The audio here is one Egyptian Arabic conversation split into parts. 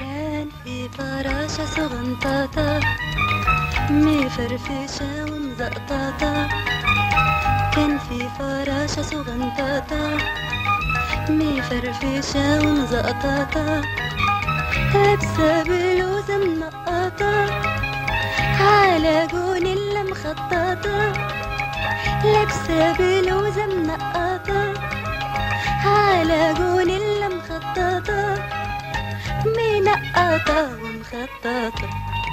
كان في فراشة صغنطاطة مفرفشة ومزقطاطة كان في فراشة صغنطاطة مفرفشة ومزقطاطة لابسة بلوزة منقطة على جونيلا مخططة لابسة بلوزة منقطة على جونيلا مخططة منقطة ومخططة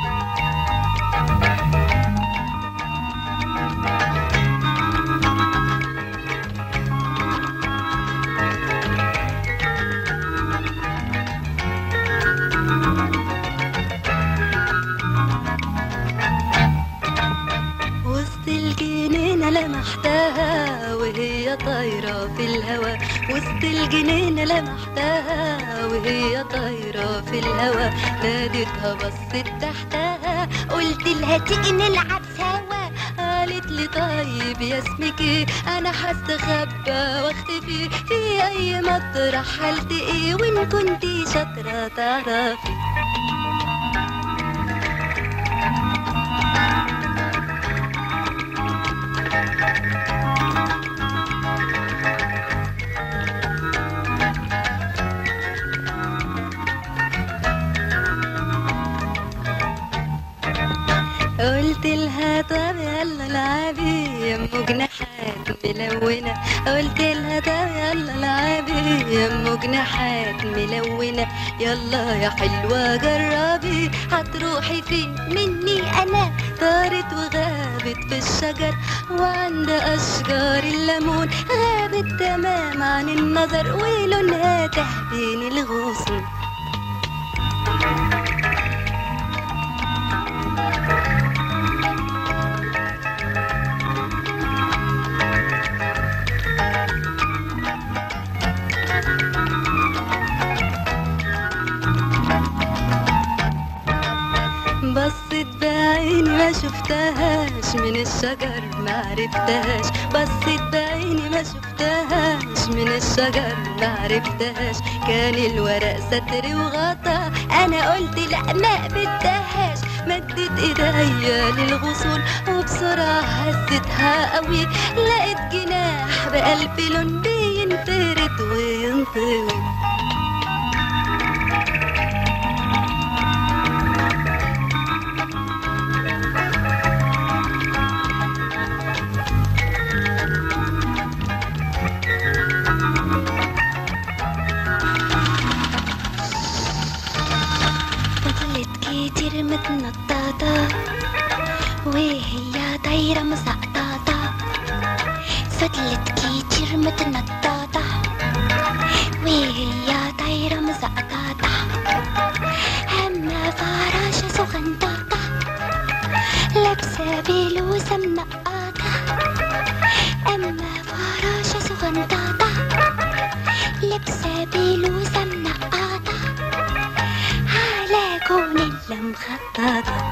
وسط الجنينة لمحتها وهي طايرة في الهوا وسط الجنينة لمحتها وهي طايرة في الهوا ناديتها بصت تحتها قلت لها تيجي نلعب سوا قالت لي طيب يا اسمك ايه انا هستخبى واختفي في اي مطرح هلتقي وان كنتي شاطرة تعرفي قلت لها طب يلا العبي يا ام جناحات ملونة قلت لها طب يلا العبي يا ام جناحات ملونة يلا يا حلوة جربي هتروحي فين مني انا طارت وغابت في الشجر وعند اشجار الليمون غابت تمام عن النظر ولونها تحتين الغصن بصت بعيني ما شفتهاش من الشجر ما عرفتهاش بصت بعيني ما شفتهاش من الشجر ما عرفتهاش كان الورق ستر وغطا انا قلت لا ما بدهاش مدت ايديا للغصون وبسرعة هزتها قوي لقيت جناح بقلب لون بينفرد وينطوي فضلت كتير متنططة وهي طايرة مسقططة فضلت كتير متنططة وهي طايرة مسقططة أما فراشة صغنططة لابسة بلوزة منقطة أما فراشة صغنططة لابسة بلوزة منقطة على جونيلا مخططة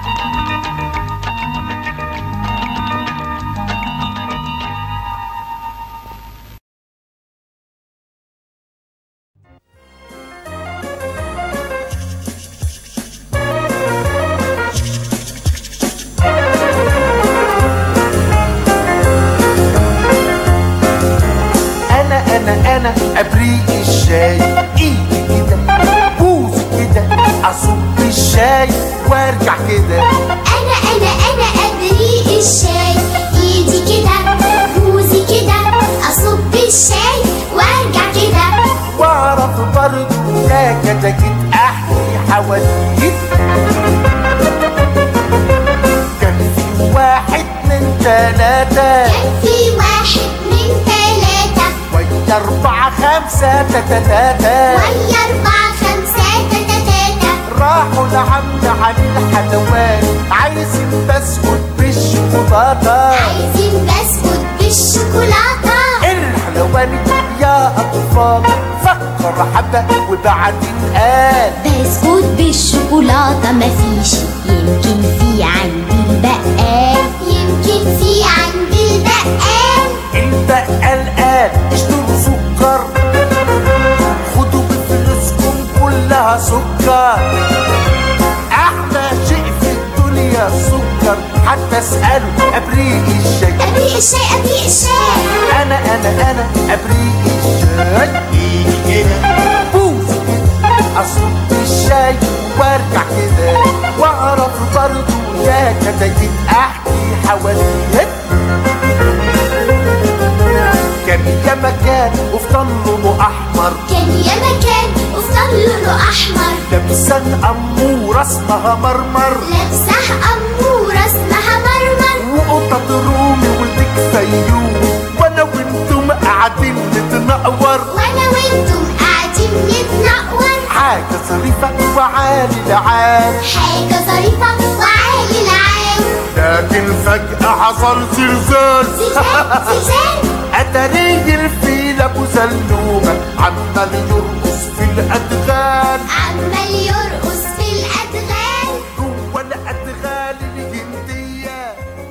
انا انا انا ابريق الشاي ايدي كده بوز كده اصب الشاي وارجع كده انا انا انا ابريق الشاي ايدي كده بوزي كده اصب الشاي وارجع كده واعرف برضه لا كتاكيت احكي حواديت كان في واحد من تلاتة كان في واحد من ثلاثة ويا أربعة خمسة تتتاتا ويا أربعة خمسة تاتا تاتا راحوا لعم علي الحلوان عايزين بسكوت بالشوكولاتة عايزين بسكوت بالشوكولاتة الحلواني يا أطفال فكر حبة وبعدين قال بسكوت بالشوكولاتة مفيش يمكن في عندي البقال يمكن في عندي البقال البقال قال اشتروا سكر خدوا بفلوسكم كل منها سكر احلى شيء في الدنيا السكر حتى اساله ابريق الشاي ابريق الشاي ابريق الشاي انا انا انا ابريق الشاي يجي كده بوس كده اصب الشاي وارجع كده واعرف برضه يا كتاكيت احكي حواديت كان يا مكان وفي لونه احمر كان يا مكان وفضل لونه احمر لابسان اموره اسمها مرمر لابسه اموره اسمها مرمر وقطط رومي ولدك فيوم وانا وانتم قاعدين نتنقور وانا وانتم قاعدين نتنقور حاجه ظريفه وعالي العال حاجه ظريفه وعالي العال لكن فجأة حصل زلزال زلزال زلزال أتاري الفيل أبو زلومة عمال يرقص في الأدغال عمال يرقص في الادغال جوه الأدغال الهندية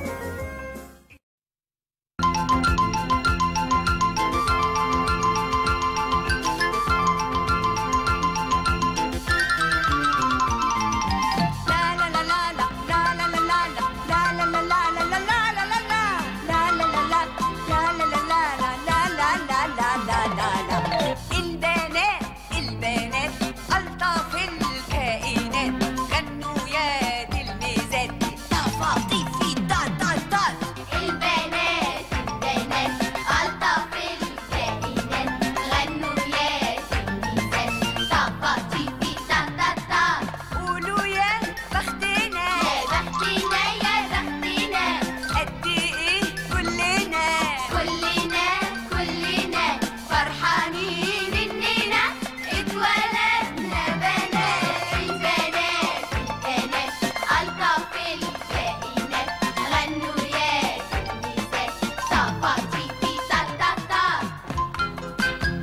البنات البنات ألطف الكائنات غنوا يا تلميذات طفاطيفي تا تا تا البنات البنات ألطف الكائنات غنوا يا تلميذات طفاطيفي تا تا تا قولوا يا بختنا يا بختنا يا بختنا قد إيه كلنا كلنا كلنا فرحانين إننا اتولدنا بنات البنات البنات ألطف الكائنات غنوا يا تلميذات طفاطيفي تا تا تا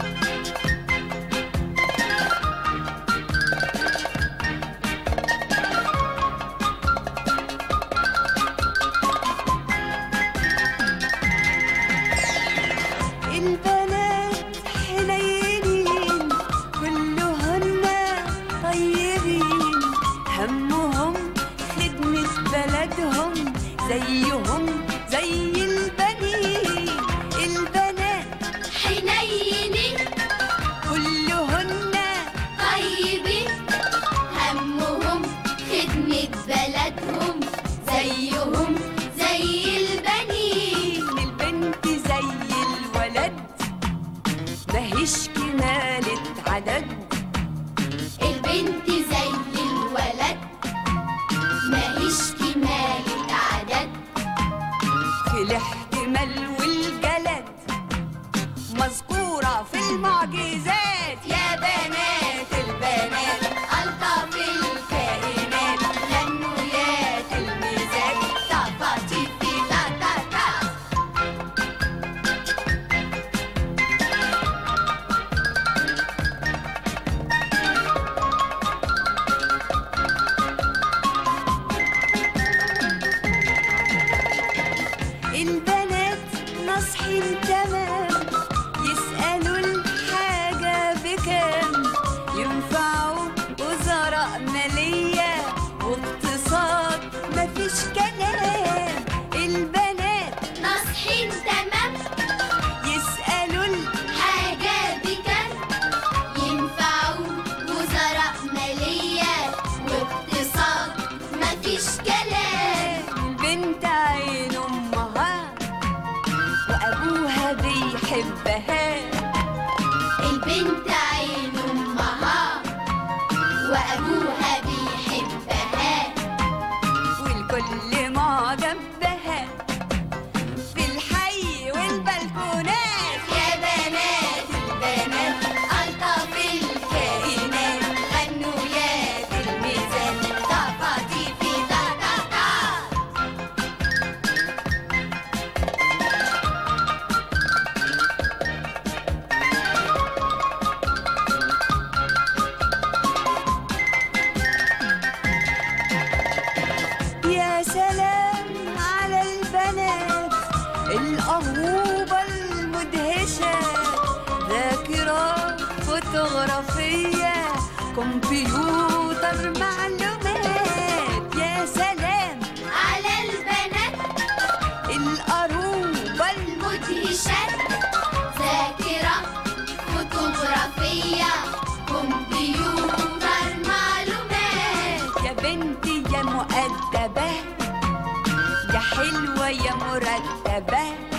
البنات حنينين كلهن طيبين همهم خدمة بلدهم زيهم زي البنين البنات حنينين كلهن طيبين همهم خدمة بلدهم زيهم زي البنين البنت زي الولد ماهيش كمالة عدد البنت زي الولد ماهيش كمالة عدد في الاحتمال والجلد مذكورة في المعجزات يا بنات البنات ألطف الكائنات غنوا يا تلميذات طفاطيفي تا تا تا البنات ناصحين تمام يسألوا الحاجة بكام ينفعوا وزراء مالية واقتصاد مفيش كلام البنات ناصحين تمام يسألوا حاجة بكم ينفعوا وزراء مالية واقتصاد مفيش كلام البنت عين أمها وأبوها بيحبها البنت عين أمها وأبوها بيحبها والكل معجب بها في الحي والبلكونات يا بنات البنات ألطف الكائنات غنوا يا تلميذات طفاطيفي تا تا تا كمبيوتر معلومات يا سلام على البنات القروبة المدهشات ذاكرة فوتوغرافية كمبيوتر معلومات يا بنتي يا مؤدبة يا حلوة يا مرتبة